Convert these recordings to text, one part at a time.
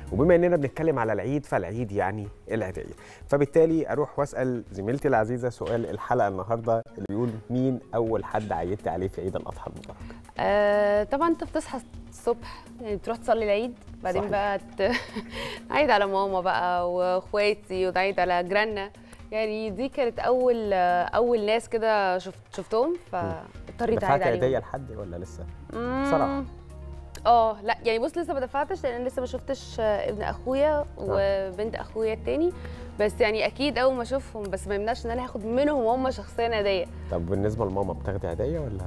وبما اننا بنتكلم على العيد فالعيد يعني العيديه فبالتالي اروح واسال زميلتي العزيزه سؤال الحلقه النهارده اللي بيقول مين اول حد عيدت عليه في عيد الاضحى المبارك آه طبعا انت بتصحى الصبح يعني تروح تصلي العيد بعدين صحيح. بقى ت... نعيد على ماما بقى واخواتي ونعيد على جيراننا يعني دي كانت اول اول ناس كده شفت شفتهم فاضطريت دفعت اعيد عيديه عليهم لحد ولا لسه مم. بصراحة. اه لا يعني بص لسه ما دفعتش لان لسه ما شفتش آه، ابن اخويا وبنت اخويا التاني بس يعني اكيد اول ما اشوفهم بس ما يمنعش ان انا هاخد منهم هم شخصيا هديه طب بالنسبه لماما بتاخدي عيديه ولا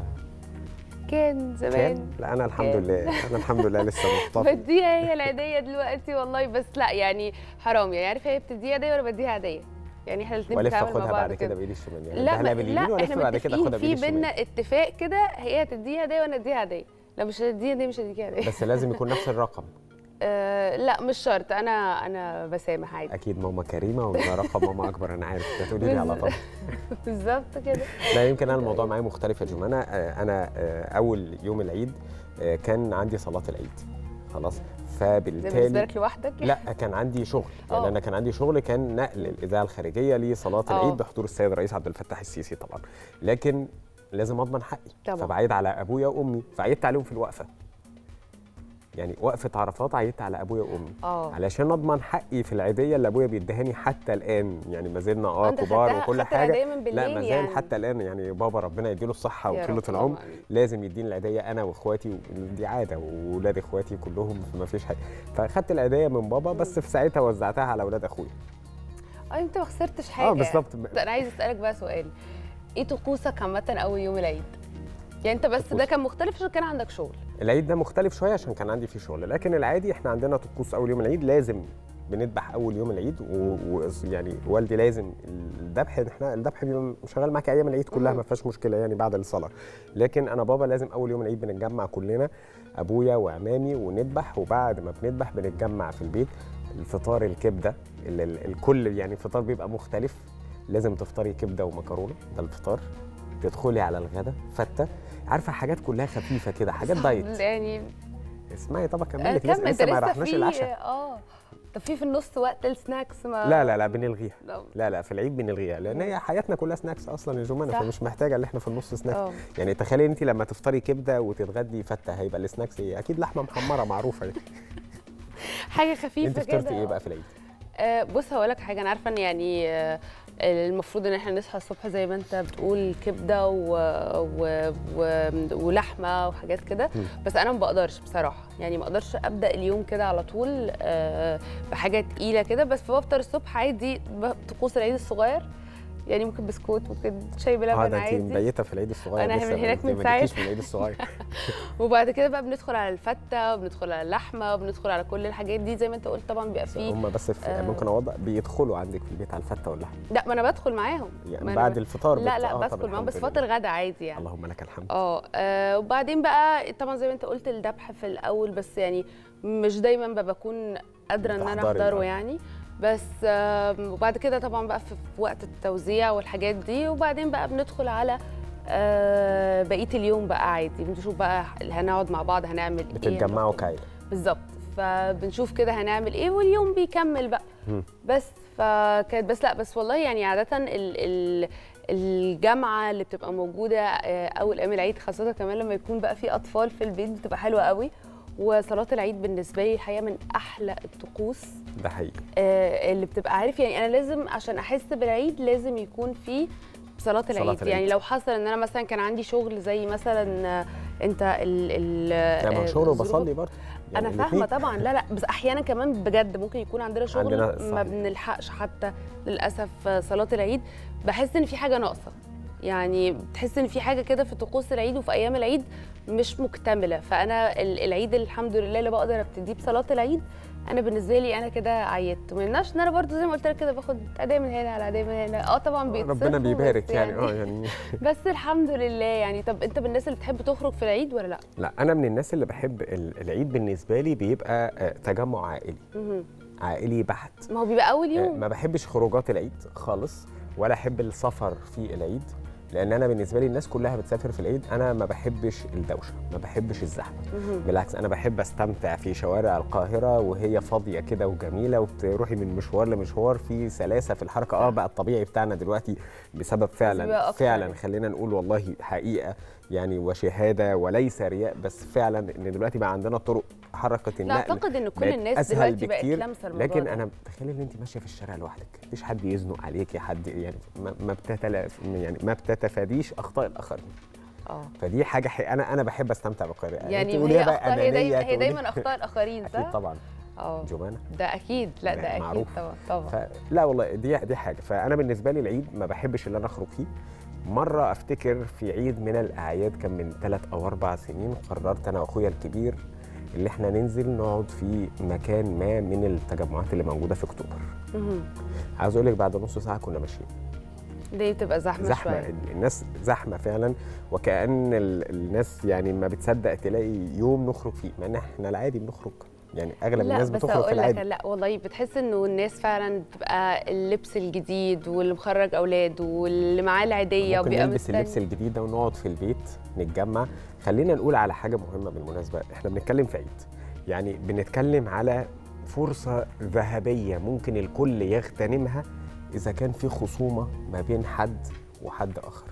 كان زمان كان لا انا الحمد كان. لله انا الحمد لله لسه محتفظ بديها هي العيديه دلوقتي والله بس لا يعني حرام يعني عارف هي بتديها هديه وانا بديها هديه يعني احنا الاثنين والف بنتعامل مع اخدها بعض بعد كده بايدي الشمال يعني لا اديها لها ما باليمين لا والف احنا بعد كده متفقين اخدها في بايدي الشمال بينا اتفاق كده هي هتديها هديه وانا اديها هديه لو مش هتديها هديه مش هديها هديه بس لازم يكون نفس الرقم آه لا مش شرط انا انا بسامح عادي اكيد ماما كريمه وده رقم ماما اكبر انا عارف ده تقولي لي على طول بالظبط كده لا يمكن انا الموضوع معايا مختلف يا جمانه آه، انا آه، اول يوم العيد آه، كان عندي صلاه العيد خلاص ده بالنسبه فبالتالي لك لوحدك لا كان عندي شغل يعني آه. انا كان عندي شغل كان نقل الاذاعه الخارجيه لصلاه آه. العيد بحضور السيد الرئيس عبد الفتاح السيسي طبعا لكن لازم اضمن حقي طبعا. فبعيد على ابويا وامي فعيدت عليهم في الوقفه يعني وقفه عرفات عيدت على ابويا وامي اه علشان اضمن حقي في العيديه اللي ابويا بيدهاني حتى الان يعني ما زلنا اه أنت كبار خدتها- وكل خدت حاجه العيدية من لا بالليل ما زال يعني. حتى الان يعني بابا ربنا يديله الصحه يا وطولة رب، العمر اللهم آمين. لازم يديني العيديه انا واخواتي ودي عاده واولاد اخواتي كلهم ما فيش حاجه فاخدت العيديه من بابا بس في ساعتها وزعتها على اولاد اخويا اه انت ما خسرتش حاجه اه بالظبط طب انا عايز اسالك بقى سؤال ايه طقوسك عامه اول يوم العيد يعني انت بس ده طقوس. كان مختلف عشان كان عندك شغل العيد ده مختلف شويه عشان كان عندي فيه شغل لكن العادي احنا عندنا طقوس اول يوم العيد لازم بنذبح اول يوم العيد ويعني والدي لازم الذبح احنا الذبح بيبقى شغال معاك ايام العيد كلها مم. ما فيهاش مشكله يعني بعد الصلاه لكن انا بابا لازم اول يوم العيد بنتجمع كلنا ابويا وعمامي ونذبح وبعد ما بنذبح بنتجمع في البيت الفطار الكبده ال- ال- الكل يعني الفطار بيبقى مختلف لازم تفطري كبده ومكرونه ده الفطار تدخلي على الغدا فته عارفه حاجات كلها خفيفه كده حاجات دايت يعني اسمعي طب اكمل آه، لك لسه, كمل انت لسه ما لسه رحناش في العشاء اه طب في في النص وقت السناكس ما لا لا لا بنلغيها لا. لا لا في العيد بنلغيها لان هي حياتنا كلها سناكس اصلا يا جمانه صح. فمش محتاجه ان احنا في النص سناكس اه يعني تخيلي انت لما تفطري كبده وتتغدي فته هيبقى السناكس ايه اكيد لحمه محمره معروفه يعني حاجه انت خفيفه كده فطرتي ايه بقى في العيد آه، بص هقول لك حاجه انا عارفه ان يعني آه، المفروض ان احنا نصحى الصبح زي ما انت بتقول كبده و... و... و... ولحمه وحاجات كده مم. بس انا ما بقدرش بصراحه يعني ما اقدرش ابدا اليوم كده على طول آه، بحاجه تقيله كده بس فبفطر الصبح عادي ب- طقوس العيد الصغير يعني ممكن بسكوت ممكن شاي اه بلبن ده انت عادي مبيته في العيد الصغير أنا لسه من هناك انت من ما ساعة. جيتيش من العيد الصغير وبعد كده بقى بندخل على الفته وبندخل على اللحمه وبندخل على كل الحاجات دي زي ما انت قلت طبعا بيبقى فيه هم بس في آه. ممكن اوضح بيدخلوا عندك في البيت على الفته واللحمه لا ما انا بدخل معاهم يعني ما أنا بعد ب- الفطار لا بت- لا آه، طب بدخل معاهم بس الحمد فطر لله. غدا عادي يعني اللهم لك الحمد اه آه، وبعدين بقى طبعا زي ما انت قلت الذبح في الاول بس يعني مش دايما ب- بكون قادره ان انا بتحضري احضره بقى. يعني بس آم، وبعد كده طبعا بقى في في وقت التوزيع والحاجات دي وبعدين بقى بندخل على آه، بقيه اليوم بقى عادي بنشوف بقى هنقعد مع بعض هنعمل ايه بتتجمعوا هنخرج. كعيله بالظبط فبنشوف كده هنعمل ايه واليوم بيكمل بقى مم. بس فكانت بس لا بس والله يعني عاده ال ال الجامعه اللي بتبقى موجوده آه، اول ايام العيد خاصه كمان لما يكون بقى في اطفال في البيت بتبقى حلوه قوي وصلاه العيد بالنسبه لي الحقيقه من احلى الطقوس ده حقيقي آه، اللي بتبقى عارف يعني انا لازم عشان احس بالعيد لازم يكون في صلاة العيد. العيد. يعني لو حصل ان انا مثلا كان عندي شغل زي مثلا آه، انت ال ال لا ما هو آه، شغل الظروف- وبصلي برضه انا فاهمه طبعا لا لا بس احيانا كمان بجد ممكن يكون عندنا شغل عندنا- ما صحيح. بنلحقش حتى للاسف صلاه العيد بحس ان في حاجه ناقصه يعني بتحس ان في حاجه كده في طقوس العيد وفي ايام العيد مش مكتمله فانا ال- العيد الحمد لله اللي بقدر ابتديه بصلاه العيد انا بالنسبه لي انا كده عيدت وما يمنعش ان انا برضو زي ما قلت لك كده باخد اداء من هنا على اداء من هنا اه طبعا بيتصرفوا ربنا بس بيبارك يعني اه يعني بس الحمد لله يعني طب انت من الناس اللي بتحب تخرج في العيد ولا لا؟ لا انا من الناس اللي بحب ال- العيد بالنسبه لي بيبقى آه، تجمع عائلي مهم. عائلي بحت ما هو بيبقى اول آه، يوم ما بحبش خروجات العيد خالص ولا احب السفر في العيد لان انا بالنسبه لي الناس كلها بتسافر في العيد انا ما بحبش الدوشه ما بحبش الزحمه مهم. بالعكس انا بحب استمتع في شوارع القاهره وهي فاضيه كده وجميله وتروحي من مشوار لمشوار في سلاسه في الحركه اه بقى الطبيعي بتاعنا دلوقتي بسبب بقى فعلا أكتر فعلا يعني. خلينا نقول والله حقيقه يعني وشهاده وليس رياء بس فعلا ان دلوقتي بقى عندنا طرق حركه لا النقل اعتقد ان كل بقت الناس أسهل دلوقتي بقت بكتير، لامسه الموضوع لكن ده. انا تخيلي ان انت ماشيه في الشارع لوحدك مفيش حد يزنق عليك حد يعني ما ما بتتلا يعني ما بتتفاديش اخطاء الاخرين اه فدي حاجه حي... انا انا بحب استمتع بالقاهره يعني تقوليها هي بقى اخطاء هي أنانية، دايما هي تقولي- دايما اخطاء الاخرين اكيد صح؟ طبعا اه جمانه ده اكيد لا ده اكيد معروف. طبعا طبعا فلا والله دي دي حاجه فانا بالنسبه لي العيد ما بحبش اللي انا اخرج فيه مره افتكر في عيد من الاعياد كان من ثلاث او اربع سنين قررت انا واخويا الكبير اللي احنا ننزل نقعد في مكان ما من التجمعات اللي موجوده في اكتوبر مهم. عاوز اقول لك بعد نص ساعه كنا ماشيين دي بتبقى زحمه, زحمه شويه الناس زحمه فعلا وكأن ال- الناس يعني ما بتصدق تلاقي يوم نخرج فيه مع ان احنا العادي بنخرج يعني اغلب لا الناس بس بتخرج في اقول لك العادي لا والله بتحس انه الناس فعلا بتبقى اللبس الجديد واللي مخرج اولاده واللي معاه العيديه ممكن وبيبقى نلبس مستني. اللبس الجديد ده ونقعد في البيت نتجمع خلينا نقول على حاجه مهمه بالمناسبه احنا بنتكلم في عيد يعني بنتكلم على فرصه ذهبيه ممكن الكل يغتنمها اذا كان في خصومه ما بين حد وحد اخر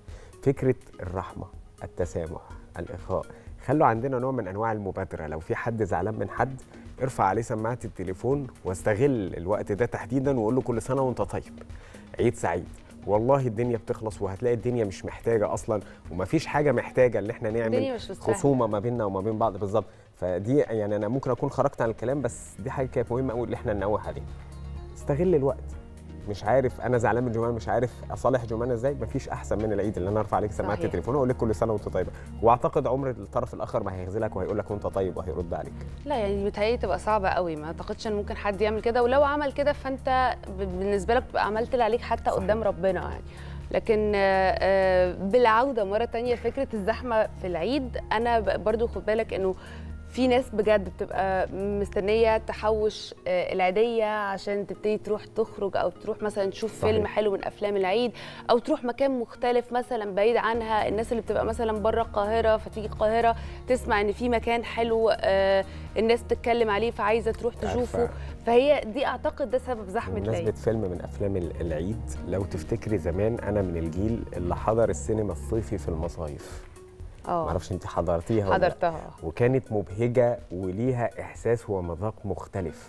فكره الرحمه التسامح الاخاء خلوا عندنا نوع من انواع المبادره لو في حد زعلان من حد ارفع عليه سماعه التليفون واستغل الوقت ده تحديدا وقول له كل سنه وانت طيب عيد سعيد والله الدنيا بتخلص وهتلاقي الدنيا مش محتاجه اصلا ومفيش حاجه محتاجه ان احنا الدنيا نعمل مش مستاهله خصومه ما بيننا وما بين بعض بالظبط فدي يعني انا ممكن اكون خرجت عن الكلام بس دي حاجه كانت مهمه قوي اللي احنا ننوه عليها استغل الوقت مش عارف انا زعلان من جمانه مش عارف اصالح جمانه ازاي مفيش احسن من العيد اللي انا ارفع عليك سماعه صحيح. التليفون واقول لك كل سنه وانت طيبه واعتقد عمر الطرف الاخر ما هيخذلك وهيقول لك وانت طيب وهيرد عليك لا يعني بتهيألي تبقى صعبه قوي ما اعتقدش ان ممكن حد يعمل كده ولو عمل كده فانت ب- بالنسبه لك تبقى عملت اللي عليك حتى صحيح. قدام ربنا يعني لكن آه، آه، بالعوده مره تانية فكره الزحمه في العيد انا ب- برضو خد بالك انه في ناس بجد بتبقى مستنيه تحوش آه، العيديه عشان تبتدي تروح تخرج او تروح مثلا تشوف صحيح. فيلم حلو من افلام العيد او تروح مكان مختلف مثلا بعيد عنها الناس اللي بتبقى مثلا بره القاهره فتيجي القاهره تسمع ان في مكان حلو آه، الناس تتكلم عليه فعايزه تروح تشوفه عارفة. فهي دي اعتقد ده سبب زحمه بمناسبة العيد فيلم من أفلام ال- العيد لو تفتكري زمان أنا من الجيل اللي حضر السينما الصيفي في المصايف اه معرفش أنت حضرتيها ولا لأ. حضرتها وكانت مبهجة وليها إحساس ومذاق مختلف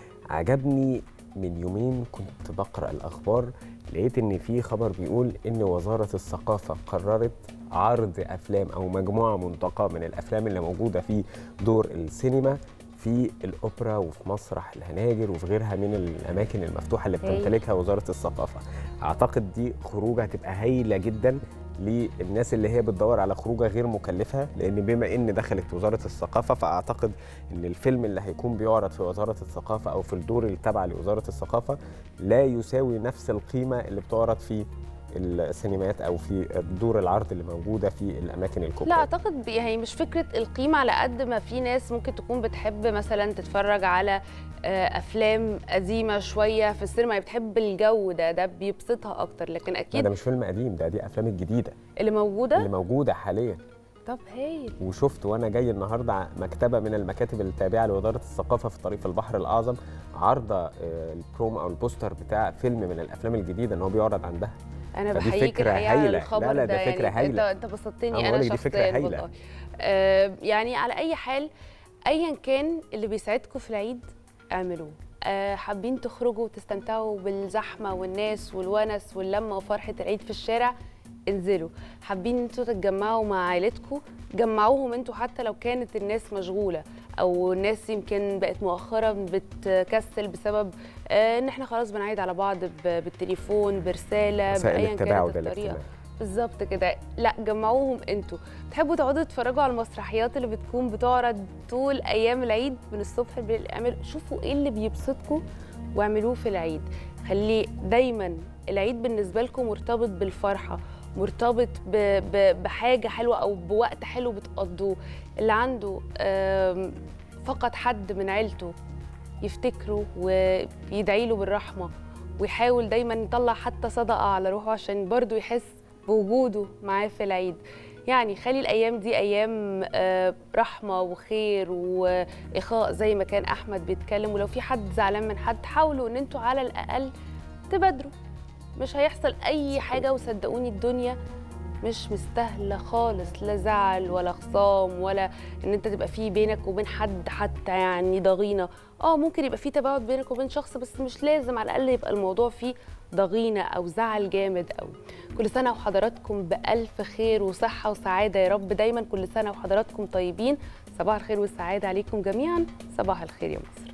عجبني من يومين كنت بقرأ الأخبار لقيت إن في خبر بيقول إن وزارة الثقافة قررت عرض أفلام أو مجموعة منتقى من الأفلام اللي موجودة في دور السينما في الأوبرا وفي مسرح الهناجر وفي غيرها من الأماكن المفتوحة اللي هايل. بتمتلكها وزارة الثقافة أعتقد دي خروجة هتبقى هايلة جدا للناس اللي هي بتدور على خروجه غير مكلفه لان بما ان دخلت وزاره الثقافه فاعتقد ان الفيلم اللي هيكون بيعرض في وزاره الثقافه او في الدور التابعه لوزاره الثقافه لا يساوي نفس القيمه اللي بتعرض في السينمات او في دور العرض اللي موجوده في الاماكن الكبرى لا اعتقد هي مش فكره القيمه على قد ما في ناس ممكن تكون بتحب مثلا تتفرج على آه، افلام قديمه شويه في السينما هي بتحب الجو ده ده بيبسطها اكتر لكن لا اكيد ده مش فيلم قديم ده دي افلام الجديده اللي موجوده اللي موجوده حاليا طب هايل وشفت وانا جاي النهارده ع- مكتبه من المكاتب التابعه لوزاره الثقافه في طريق البحر الاعظم عارضه آه، البروم او البوستر بتاع فيلم من الافلام الجديده ان هو بيعرض عندها انا فدي بحييك فكرة الحقيقه على هايلة. الخبر لا لا، ده فكرة يعني هايلة. انت انت بسطتني أنا انا بقولك دي فكرة شخصيا هايلة. والله آه يعني على اي حال ايا كان اللي بيسعدكم في العيد اعملوه آه حابين تخرجوا وتستمتعوا بالزحمه والناس والونس واللمه وفرحه العيد في الشارع انزلوا حابين انتوا تتجمعوا مع عائلتكم جمعوهم انتوا حتى لو كانت الناس مشغوله او الناس يمكن بقت مؤخرا بتكسل بسبب آه ان احنا خلاص بنعيد على بعض ب- بالتليفون برساله وسائل بايا التباعد كانت الطريقه الاجتماعي بالظبط كده لا جمعوهم انتوا تحبوا تقعدوا تتفرجوا على المسرحيات اللي بتكون بتعرض طول ايام العيد من الصبح بالليل اعملوا شوفوا ايه اللي بيبسطكم واعملوه في العيد خلي دايما العيد بالنسبه لكم مرتبط بالفرحه مرتبط ب... ب... بحاجه حلوه او بوقت حلو بتقضوه اللي عنده آم، فقد حد من عيلته يفتكره ويدعي له بالرحمه ويحاول دايما يطلع حتى صدقه على روحه عشان برضه يحس بوجوده معاه في العيد يعني خلي الايام دي ايام آه، رحمه وخير واخاء زي ما كان احمد بيتكلم ولو في حد زعلان من حد حاولوا ان انتوا على الاقل تبادروا مش هيحصل اي حاجه وصدقوني الدنيا مش مستاهله خالص لا زعل ولا خصام ولا ان انت تبقى في بينك وبين حد حتى يعني ضغينه اه ممكن يبقى في تباعد بينك وبين شخص بس مش لازم على الاقل يبقى الموضوع فيه ضغينه او زعل جامد قوي كل سنه وحضراتكم بالف خير وصحه وسعاده يا رب دايما كل سنه وحضراتكم طيبين صباح الخير والسعاده عليكم جميعا صباح الخير يا مصر